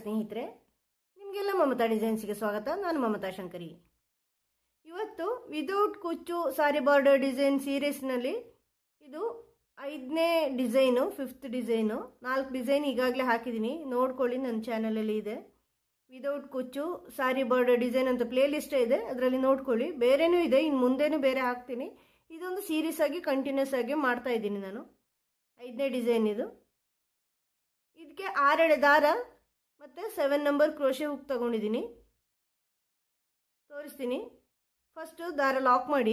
ಸ್ನೇಹಿತರೆ ನಿಮಗೆಲ್ಲ ಮಮತಾ ಡಿಸೈನ್ಸ್ಗೆ ಸ್ವಾಗತ ನಾನು ಮಮತಾ ಶಂಕರಿ ಇವತ್ತು ವಿದೌಟ್ ಕುಚ್ಚು ಸಾರಿ ಬಾರ್ಡರ್ ಡಿಸೈನ್ ಸೀರೀಸ್ನಲ್ಲಿ ಇದು ಐದನೇ ಡಿಸೈನು ಫಿಫ್ತ್ ಡಿಸೈನು ನಾಲ್ಕು ಡಿಸೈನ್ ಈಗಾಗಲೇ ಹಾಕಿದ್ದೀನಿ ನೋಡ್ಕೊಳ್ಳಿ ನನ್ನ ಚಾನಲಲ್ಲಿ ಇದೆ ವಿದೌಟ್ ಕುಚ್ಚು ಸಾರಿ ಬಾರ್ಡರ್ ಡಿಸೈನ್ ಅಂತ ಪ್ಲೇ ಲಿಸ್ಟೇ ಇದೆ ಅದರಲ್ಲಿ ನೋಡ್ಕೊಳ್ಳಿ ಬೇರೆನೂ ಇದೆ ಇನ್ನು ಮುಂದೆನೂ ಬೇರೆ ಹಾಕ್ತೀನಿ ಇದೊಂದು ಸೀರೀಸ್ ಆಗಿ ಕಂಟಿನ್ಯೂಸ್ ಆಗಿ ಮಾಡ್ತಾ ಇದ್ದೀನಿ ನಾನು ಐದನೇ ಡಿಸೈನ್ ಇದು ಇದಕ್ಕೆ ಆರೆಳೆ ದಾರ ಮತ್ತು ಸೆವೆನ್ ನಂಬರ್ ಕ್ರೋಶೆ ಹುಕ್ ತಗೊಂಡಿದ್ದೀನಿ ತೋರಿಸ್ತೀನಿ ಫಸ್ಟು ದಾರ ಲಾಕ್ ಮಾಡಿ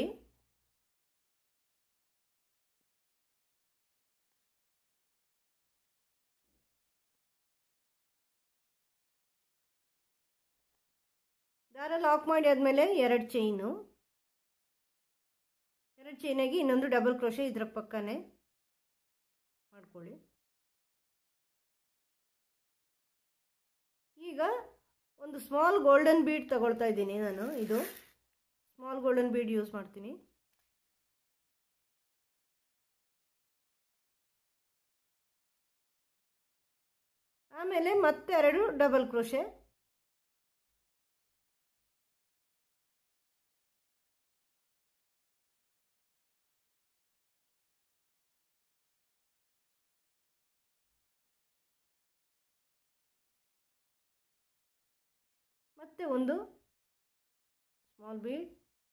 ದಾರ ಲಾಕ್ ಮಾಡಿ ಆದಮೇಲೆ ಎರಡು ಚೈನು ಎರಡು ಚೈನಾಗಿ ಇನ್ನೊಂದು ಡಬಲ್ ಕ್ರೋಶೆ ಇದರ ಪಕ್ಕನೇ ಮಾಡ್ಕೊಳ್ಳಿ ಈಗ ಒಂದು ಸ್ಮಾಲ್ ಗೋಲ್ಡನ್ ಬೀಡ್ ತಗೊಳ್ತಾ ಇದ್ದೀನಿ ನಾನು ಇದು ಸ್ಮಾಲ್ ಗೋಲ್ಡನ್ ಬೀಡ್ ಯೂಸ್ ಮಾಡ್ತೀನಿ ಆಮೇಲೆ ಮತ್ತೆ ಎರಡು ಡಬಲ್ ಕ್ರೋಶೆ ಮತ್ತೆ ಒಂದು ಸ್ಮಾಲ್ ಬೀಡ್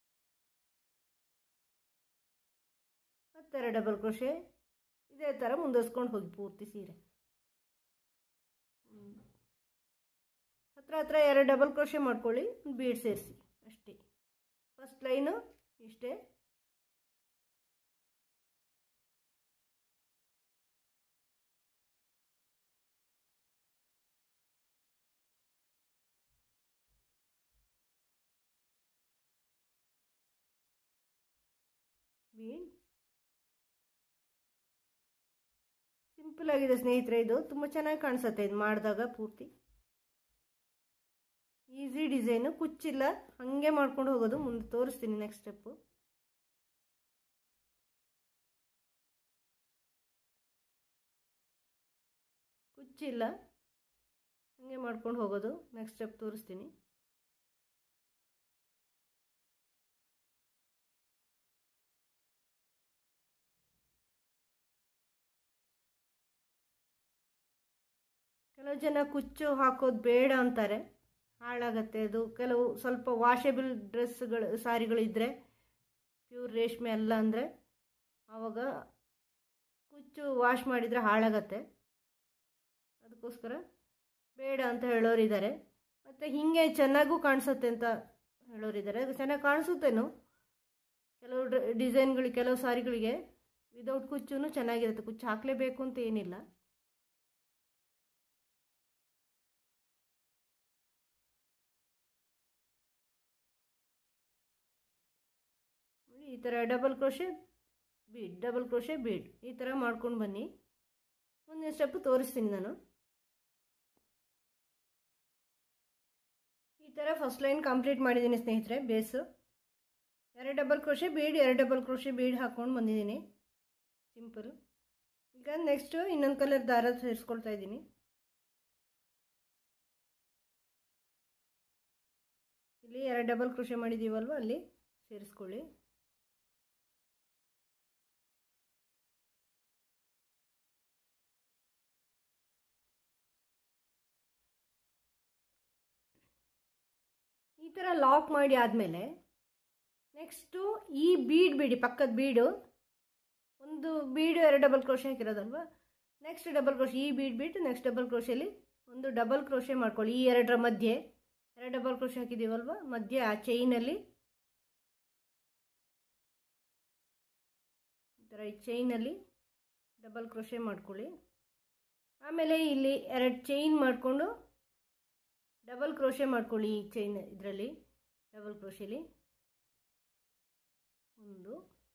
ಮತ್ತೆ ಡಬಲ್ ಕ್ರೋಶೆ ಇದೇ ಥರ ಮುಂದುವರ್ಸ್ಕೊಂಡು ಹೋಗಿ ಪೂರ್ತಿ ಸೀರೆ ಹತ್ರ ಹತ್ರ ಎರಡು ಡಬಲ್ ಕ್ರೋಶೆ ಮಾಡ್ಕೊಳ್ಳಿ ಒಂದು ಬೀಡ್ ಸೇರಿಸಿ ಅಷ್ಟೇ ಫಸ್ಟ್ ಲೈನು ಇಷ್ಟೇ ಬೀಡ್ ಸಿಂಪಲ್ ಆಗಿದೆ ಸ್ನೇಹಿತರೆ ಇದು ತುಂಬ ಚೆನ್ನಾಗಿ ಕಾಣಿಸುತ್ತೆ ಇದು ಮಾಡಿದಾಗ ಪೂರ್ತಿ ಈಸಿ ಡಿಸೈನು ಕುಚ್ಚಿಲ್ಲ ಹಾಗೆ ಮಾಡ್ಕೊಂಡು ಹೋಗೋದು ಮುಂದೆ ತೋರಿಸ್ತೀನಿ ನೆಕ್ಸ್ಟ್ ಸ್ಟೆಪ್ಪು ಕುಚ್ಚಿಲ್ಲ ಹಾಗೆ ಮಾಡ್ಕೊಂಡು ಹೋಗೋದು ನೆಕ್ಸ್ಟ್ ಸ್ಟೆಪ್ ತೋರಿಸ್ತೀನಿ ಕೆಲವು ಜನ ಕುಚ್ಚು ಹಾಕೋದು ಬೇಡ ಅಂತಾರೆ ಹಾಳಾಗತ್ತೆ ಅದು ಕೆಲವು ಸ್ವಲ್ಪ ವಾಷೆಬಲ್ ಡ್ರೆಸ್ಗಳು ಸಾರಿಗಳಿದ್ದರೆ ಪ್ಯೂರ್ ರೇಷ್ಮೆ ಅಲ್ಲ ಅಂದರೆ ಆವಾಗ ಕುಚ್ಚು ವಾಶ್ ಮಾಡಿದರೆ ಹಾಳಾಗತ್ತೆ ಅದಕ್ಕೋಸ್ಕರ ಬೇಡ ಅಂತ ಹೇಳೋರಿದ್ದಾರೆ ಮತ್ತು ಹೀಗೆ ಚೆನ್ನಾಗೂ ಕಾಣಿಸುತ್ತೆ ಅಂತ ಹೇಳೋರಿದ್ದಾರೆ ಅದು ಚೆನ್ನಾಗಿ ಕಾಣಿಸುತ್ತೇನೋ ಕೆಲವು ಡಿಸೈನ್ಗಳಿಗೆ ಕೆಲವು ಸಾರಿಗಳಿಗೆ ವಿದೌಟ್ ಕುಚ್ಚೂ ಚೆನ್ನಾಗಿರುತ್ತೆ ಕುಚ್ಚು ಹಾಕಲೇಬೇಕು ಅಂತ ಏನಿಲ್ಲ ನೋಡಿ ಈ ಥರ double crochet bead double crochet bead ಈ ಥರ ಮಾಡ್ಕೊಂಡು ಬನ್ನಿ ಮುಂದಿನ ಸ್ಟೆಪ್ ತೋರಿಸ್ತೀನಿ ನಾನು ಈ ಥರ ಫಸ್ಟ್ ಲೈನ್ ಕಂಪ್ಲೀಟ್ ಮಾಡಿದ್ದೀನಿ ಸ್ನೇಹಿತರೆ ಬೇಸು ಎರಡು ಡಬಲ್ ಕ್ರೋಶೆ ಬೀಡ್ ಎರಡು ಡಬಲ್ ಕ್ರೋಶೆ ಬೀಡ್ ಹಾಕ್ಕೊಂಡು ಬಂದಿದ್ದೀನಿ ಸಿಂಪಲ್ ಈಗ ನೆಕ್ಸ್ಟು ಇನ್ನೊಂದು ಕಲರ್ ದಾರ ಸೇರಿಸ್ಕೊಳ್ತಾ ಇದ್ದೀನಿ ಇಲ್ಲಿ ಎರಡು ಡಬಲ್ ಕ್ರೋಶೆ ಮಾಡಿದ್ದೀವಲ್ವ ಅಲ್ಲಿ ಸೇರಿಸ್ಕೊಳ್ಳಿ ಈ ಥರ ಲಾಕ್ ಮಾಡಿ ಆದಮೇಲೆ ನೆಕ್ಸ್ಟು ಈ ಬೀಡ್ ಬಿಡಿ ಪಕ್ಕದ ಬೀಡು ಒಂದು ಬೀಡು ಎರಡು ಡಬಲ್ ಕ್ರೋಶೆ ಹಾಕಿರೋದಲ್ವ ನೆಕ್ಸ್ಟ್ ಡಬಲ್ ಕ್ರೋಶೆ ಈ ಬೀಡ್ ಬಿಟ್ಟು ನೆಕ್ಸ್ಟ್ ಡಬಲ್ ಕ್ರೋಶೆಲಿ ಒಂದು ಡಬಲ್ ಕ್ರೋಶೆ ಮಾಡ್ಕೊಳ್ಳಿ ಈ ಎರಡರ ಮಧ್ಯೆ ಎರಡು ಡಬಲ್ ಕ್ರೋಶೆ ಹಾಕಿದ್ದೀವಲ್ವ ಮಧ್ಯೆ ಆ ಚೈನಲ್ಲಿ ಈ ಥರ ಈ ಚೈನಲ್ಲಿ ಡಬಲ್ ಕ್ರೋಶೆ ಮಾಡ್ಕೊಳ್ಳಿ ಆಮೇಲೆ ಇಲ್ಲಿ ಎರಡು ಚೈನ್ ಮಾಡಿಕೊಂಡು ಡಬಲ್ ಕ್ರೋಶೆ ಮಾಡ್ಕೊಳ್ಳಿ ಈ ಚೈನ್ ಇದರಲ್ಲಿ ಡಬಲ್ ಕ್ರೋಶೆಲಿ ಒಂದು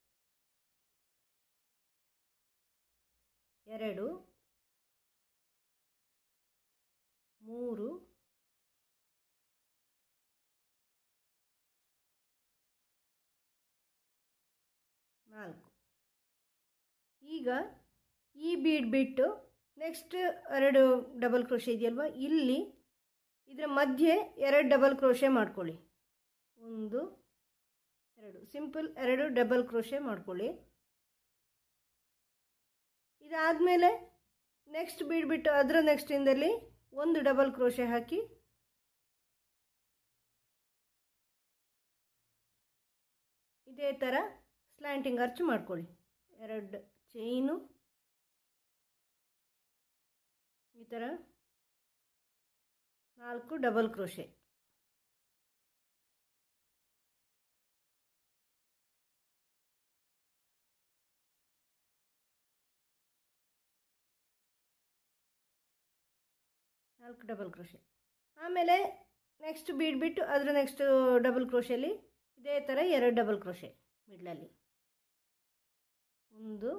ಎರಡು ಮೂರು ನಾಲ್ಕು ಈಗ ಈ ಬೀಡ್ ಬಿಟ್ಟು ನೆಕ್ಸ್ಟ್ ಎರಡು ಡಬಲ್ ಕ್ರೋಶೆ ಇದೆಯಲ್ವ ಇಲ್ಲಿ ಇದರ ಮಧ್ಯೆ ಎರಡು ಡಬಲ್ ಕ್ರೋಶೆ ಮಾಡ್ಕೊಳ್ಳಿ ಒಂದು ಎರಡು ಸಿಂಪಲ್ ಎರಡು ಡಬಲ್ ಕ್ರೋಶೆ ಮಾಡ್ಕೊಳ್ಳಿ ಇದಾದಮೇಲೆ ನೆಕ್ಸ್ಟ್ ಬಿಟ್ಬಿಟ್ಟು ಅದರ ನೆಕ್ಸ್ಟ್ ಇಂದಲ್ಲಿ ಒಂದು ಡಬಲ್ ಕ್ರೋಶೆ ಹಾಕಿ ಇದೇ ಥರ ಸ್ಲ್ಯಾಂಟಿಂಗ್ ಅರ್ಚ್ ಮಾಡ್ಕೊಳ್ಳಿ ಎರಡು ಚೈನು ಈ ಥರ ನಾಲ್ಕು ಡಬಲ್ ಕ್ರೋಶೆ ನಾಲ್ಕು ಡಬಲ್ ಕ್ರೋಶೆ ಆಮೇಲೆ ನೆಕ್ಸ್ಟ್ ಬೀಡ್ಬಿಟ್ಟು ಅದರ ನೆಕ್ಸ್ಟ್ ಡಬಲ್ ಕ್ರೋಶೆಯಲ್ಲಿ ಇದೇ ಥರ ಎರಡು ಡಬಲ್ ಕ್ರೋಶೆ ಮಿಡ್ಲಲ್ಲಿ ಒಂದು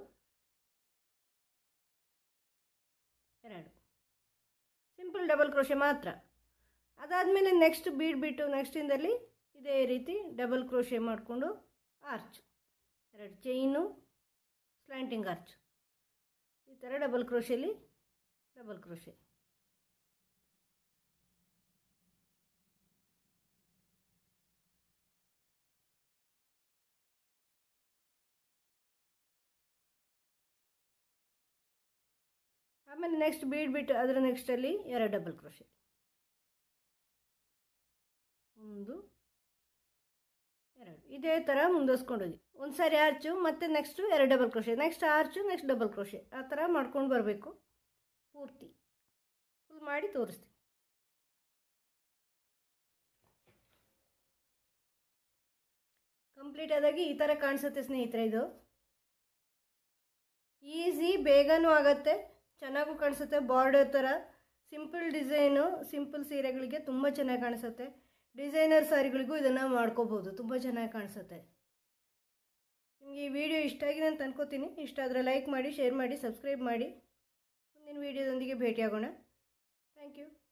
ಎರಡು ಸಿಂಪಲ್ ಡಬಲ್ ಕ್ರೋಶೆ ಮಾತ್ರ ಅದಾದಮೇಲೆ ನೆಕ್ಸ್ಟ್ ಬೀಡ್ಬಿಟ್ಟು ನೆಕ್ಸ್ಟಿಂದಲ್ಲಿ ಇದೇ ರೀತಿ ಡಬಲ್ ಕ್ರೋಶೆ ಮಾಡಿಕೊಂಡು ಆರ್ಚ್ ಎರಡು ಚೈನು ಸ್ಲ್ಯಾಂಟಿಂಗ್ ಆರ್ಚ್ ಈ ಥರ ಡಬಲ್ ಕ್ರೋಶೆಯಲ್ಲಿ ಡಬಲ್ ಕ್ರೋಶೆ ಆಮೇಲೆ ನೆಕ್ಸ್ಟ್ ಬೀಡ್ಬಿಟ್ಟು ಅದರ ನೆಕ್ಸ್ಟಲ್ಲಿ ಎರಡು ಡಬಲ್ ಕ್ರೋಶೆ ಒಂದು ಎರಡು ಇದೇ ಥರ ಮುಂದುವರ್ಸ್ಕೊಂಡೋಗಿ ಒಂದು ಸಾರಿ ಆರ್ಚು ಮತ್ತು ನೆಕ್ಸ್ಟು ಎರಡು double crochet next arch next double crochet ಆ ಥರ ಮಾಡ್ಕೊಂಡು ಬರಬೇಕು ಪೂರ್ತಿ ಫುಲ್ ಮಾಡಿ ತೋರಿಸ್ತೀನಿ ಕಂಪ್ಲೀಟ್ ಆದಾಗಿ ಈ ಥರ ಕಾಣಿಸುತ್ತೆ ಸ್ನೇಹಿತರೆ ಇದು ಈಸಿ ಬೇಗನೂ ಆಗುತ್ತೆ ಚೆನ್ನಾಗೂ ಕಾಣಿಸುತ್ತೆ ಬಾರ್ಡರ್ ಥರ ಸಿಂಪಲ್ ಡಿಸೈನು ಸಿಂಪಲ್ ಸೀರೆಗಳಿಗೆ ತುಂಬ ಚೆನ್ನಾಗಿ ಕಾಣಿಸುತ್ತೆ ಡಿಸೈನರ್ ಸ್ಯಾರಿಗಳಿಗೂ ಇದನ್ನು ಮಾಡ್ಕೋಬೋದು ತುಂಬ ಚೆನ್ನಾಗಿ ಕಾಣಿಸುತ್ತೆ ನಿಮಗೆ ಈ ವಿಡಿಯೋ ಇಷ್ಟ ಆಗಿದೆ ಅಂತ ಅನ್ಕೋತೀನಿ ಇಷ್ಟ ಆದರೆ ಲೈಕ್ ಮಾಡಿ ಶೇರ್ ಮಾಡಿ ಸಬ್ಸ್ಕ್ರೈಬ್ ಮಾಡಿ ಮುಂದಿನ ವೀಡಿಯೋದೊಂದಿಗೆ ಭೇಟಿಯಾಗೋಣ ಥ್ಯಾಂಕ್ ಯು